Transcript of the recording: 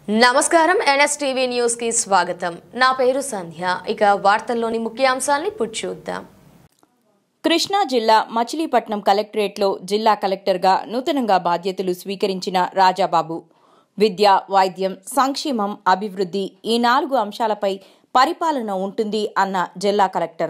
నమస్కారం NSTV news కి స్వాగతం నా పేరు సంధ్య ఇక వార్తల్లోని ముఖ్యాంశాల్ని ఇప్పుడు చూద్దాం కృష్ణా జిల్లా మచిలీపట్నం కలెక్టరేట్లో జిల్లా కలెక్టర్గా నూతనంగా బాధ్యతలు స్వీకరించిన రాజాబాబు విద్య వైద్యం సంక్షేమం అభివృద్ధి ఈ నాలుగు అంశాలపై పరిపాలన ఉంటుంది అన్న జిల్లా కలెక్టర్